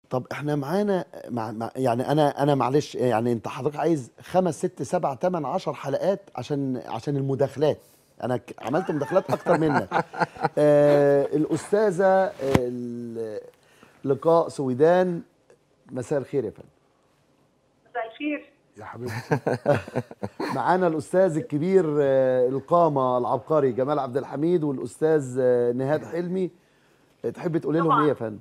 طب احنا معانا مع مع يعني انا انا معلش يعني انت حضرتك عايز خمس ست سبع ثمان عشر حلقات عشان عشان المداخلات انا ك- عملت مداخلات اكتر منك آه الاستاذه آه، ال- لقاء سويدان مساء الخير يا فندم مساء الخير يا حبيبتي معانا الاستاذ الكبير آه، القامه العبقري جمال عبد الحميد والاستاذ آه، نهاد حلمي آه، تحبي تقولي لهم طبعاً. ايه يا فندم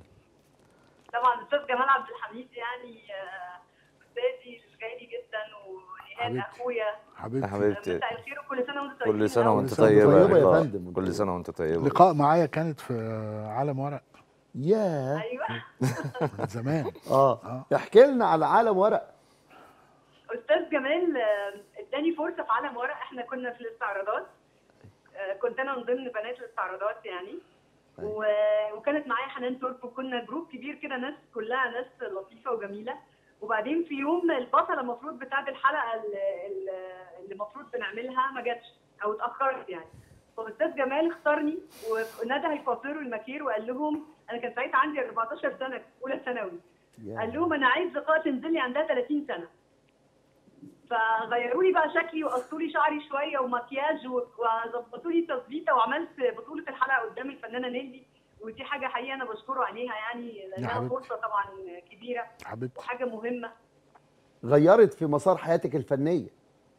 طبعا الاستاذ جمال عبد الحميد يعني آه، استاذي الغالي جدا ونهاد حبيبتي. اخويا حبيبتي حبيبتي مساء الخير وكل سنه وانتم طيبين كل سنه الأول. وانت سنة وأنت طيبه طيبة يا لقاء. فندم. كل سنه وانت طيبه لقاء معايا كانت في عالم ورق ياه ايوه من زمان اه آه. احكي لنا على عالم ورق استاذ جمال آه، اداني فرصه في عالم ورق احنا كنا في الاستعراضات آه، كنت انا من ضمن بنات الاستعراضات يعني و... وكانت معايا حنان ترك وكنا جروب كبير كده ناس كلها ناس لطيفه وجميله وبعدين في يوم البطله المفروض بتاعت الحلقه ال- ال- اللي المفروض بنعملها ما جاتش او اتاخرت يعني فاستاذ جمال اختارني ونادى الكوافير والماكير وقال لهم انا كان ساعتها عندي 14 سنه في اولى ثانوي ياه. قال لهم انا عايز لقاء تنزل لي عندها 30 سنه فغيروا لي بقى شكلي وقصوا لي شعري شويه ومكياج و- وظبطوا لي تظبيطه وعملت بطوله الحلقه قدام الفنانه نيلي ودي حاجه حقيقه انا بشكره عليها يعني لانها حبيبتي. فرصه طبعا كبيره حبيبتي وحاجه مهمه غيرت في مسار حياتك الفنيه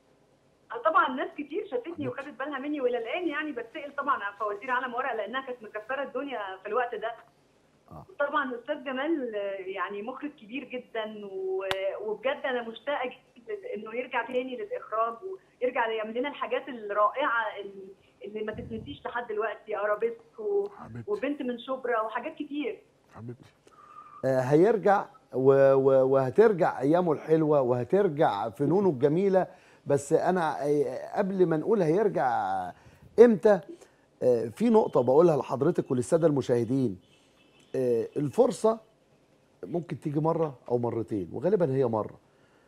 أنا طبعا ناس كتير شافتني وخدت بالها مني والى الان يعني بتسال طبعا عن فوازير عالم ورق لانها كانت مكسره الدنيا في الوقت ده آه. طبعا استاذ جمال آه، يعني مخرج كبير جدا و- وبجد انا مشتاقه جدا انه يرجع تاني للاخراج ويرجع يعمل لنا الحاجات الرائعه اللي- اللي ما تتنسيش لحد دلوقتي ارابيسك و- حبيبتي وبنت من شبرا وحاجات كتير حبيبتي آه، هيرجع و- و- وهترجع ايامه الحلوه وهترجع فنونه الجميله بس انا آه، قبل ما نقول هيرجع امتى آه، في نقطه بقولها لحضرتك وللساده المشاهدين آه، الفرصه ممكن تيجي مره او مرتين وغالبا هي مره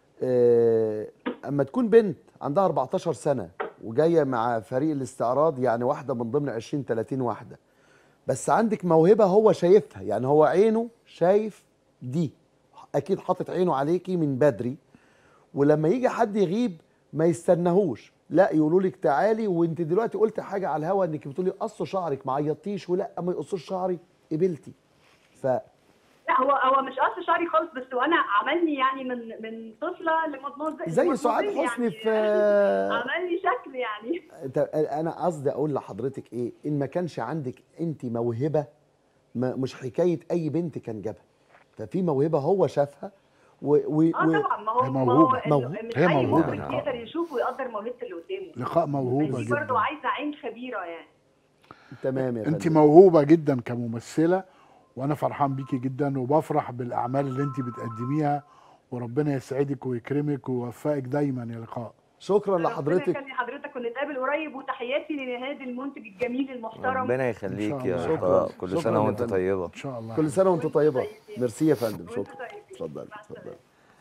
آه، اما تكون بنت عندها 14 سنه وجايه مع فريق الاستعراض يعني واحده من ضمن 20 30 واحده بس عندك موهبه هو شايفها يعني هو عينه شايف دي اكيد حاطط عينه عليكي من بدري ولما يجي حد يغيب ما يستناهوش لا يقولوا لك تعالي وانت دلوقتي قلت حاجه على الهوا انك بتقولي قصوا شعرك ما عيطتيش ولا ما يقصوش شعري قبلتي ف لا هو هو مش قص شعري خالص بس وانا عملني يعني من من طفله لمضمون زي سعاد حسني في عمل لي شكل يعني انت انا قصدي اقول لحضرتك ايه ان ما كانش عندك انت موهبه ما مش حكايه اي بنت كان جابها ففي موهبه هو شافها و, و, اه و طبعا ما هو هي ما هو موهوبة. إنه- موهوبة. مش هي اي موهوبة. مخرج يقدر يشوف ويقدر موهبه اللي قدامه لقاء موهوبه دي برضه جدا عايزه عين خبيره يعني تمام يا انت فندم موهوبه جدا كممثله وانا فرحان بيكي جدا وبفرح بالاعمال اللي انت بتقدميها وربنا يسعدك ويكرمك ويوفقك دايما يا لقاء شكرا ربنا لحضرتك يخلي حضرتك ونتقابل قريب وتحياتي لنهاد المنتج الجميل المحترم ربنا يخليك إن يا شاء الله. لقاء شكراً. كل شكراً سنه يا وانت فندم. طيبه ان شاء الله كل سنه وانت وانتم طيبه طيبين. ميرسي يا فندم وانتم شكرا طيبين. اتفضل مع اتفضل السلامة.